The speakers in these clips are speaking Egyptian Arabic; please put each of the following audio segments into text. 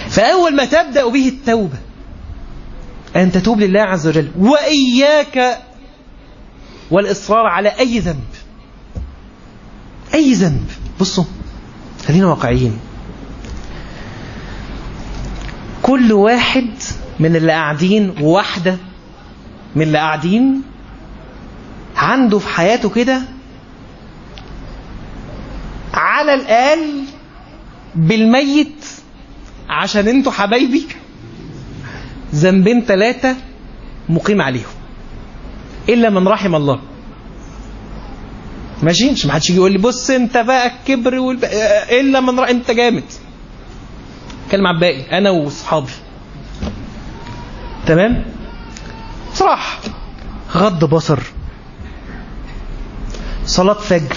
فأول ما تبدأ به التوبة أن تتوب لله عز وجل وإياك والإصرار على أي ذنب أي ذنب بصوا خلينا واقعيين كل واحد من اللي قاعدين وواحدة من اللي قاعدين عنده في حياته كده على الأقل بالميت عشان انتوا حبايبي ذنبين ثلاثة مقيم عليهم إلا من رحم الله ماشي مش محدش يجي يقول لي بص انت بقى الكبر والب... الا من رأي انت جامد اتكلم عن باقي انا واصحابي تمام صراحة غض بصر صلاة فجر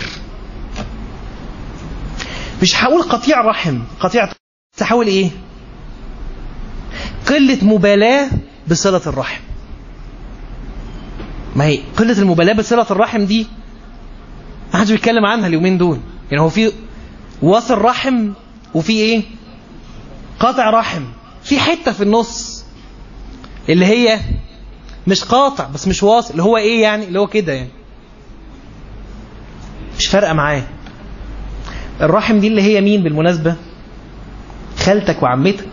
مش هقول قطيع رحم قطيع بس هحاول ايه قلة مبالاة بصلة الرحم ما هي قلة المبالاة بصلة الرحم دي ما حدش بيتكلم عنها اليومين دول يعني هو في واصل رحم وفي ايه قاطع رحم في حتة في النص اللي هي مش قاطع بس مش واصل اللي هو ايه يعني اللي هو كده يعني مش فارقة معاه الرحم دي اللي هي مين بالمناسبة خالتك وعمتك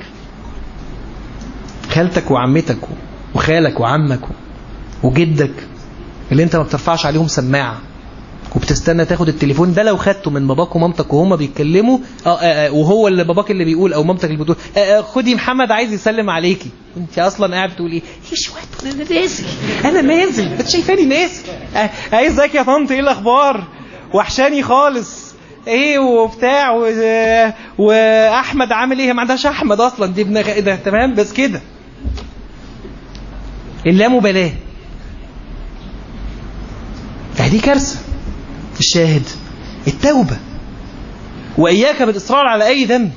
خالتك وعمتك وخالك وعمك وجدك اللي انت ما بترفعش عليهم سماعة وبتستنى تاخد التليفون ده لو خدته من باباك ومامتك وهما بيتكلموا آه آه آه وهو اللي باباك اللي بيقول او مامتك اللي بتقول آه آه خدي محمد عايز يسلم عليكي انت اصلا قاعد بتقول ايه ايش وقت انا نازل انا نازل انت شايفاني نازل آه آه ازيك يا طنط ايه الاخبار وحشاني خالص ايه وبتاع و... واحمد عامل ايه ما عندهاش احمد اصلا دي ابن غ... ده تمام بس كده اللامبالاه دي كارثه الشاهد التوبه واياك بالاصرار على اي ذنب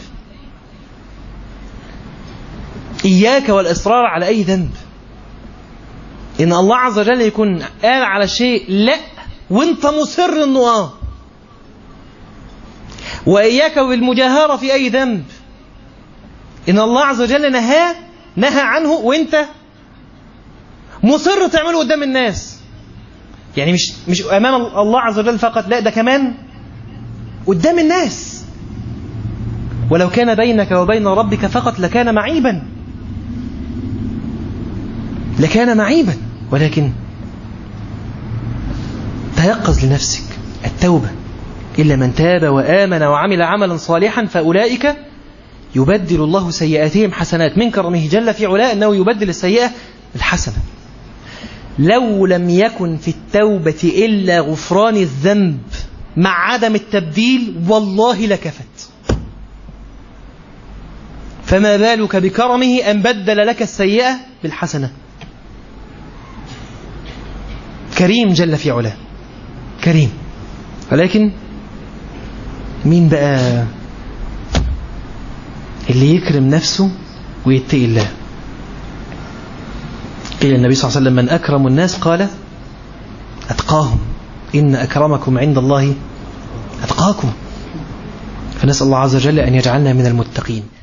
اياك والاصرار على اي ذنب ان الله عز وجل يكون قال على شيء لا وانت مصر انه اه وإياك بالمجاهرة في أي ذنب إن الله عز وجل نهاه نهى عنه وإنت مصر تعمله قدام الناس يعني مش مش أمام الله عز وجل فقط لا ده كمان قدام الناس ولو كان بينك وبين ربك فقط لكان معيبا لكان معيبا ولكن تيقظ لنفسك التوبه إلا من تاب وآمن وعمل عملا صالحا فأولئك يبدل الله سيئاتهم حسنات من كرمه جل في علاء أنه يبدل السيئة الحسنة لو لم يكن في التوبة إلا غفران الذنب مع عدم التبديل والله لكفت فما بالك بكرمه أن بدل لك السيئة بالحسنة كريم جل في علاه كريم ولكن مين بقى اللي يكرم نفسه ويتقي الله قيل النبي صلى الله عليه وسلم من أكرم الناس قال أتقاهم إن أكرمكم عند الله أتقاكم فنسأل الله عز وجل أن يجعلنا من المتقين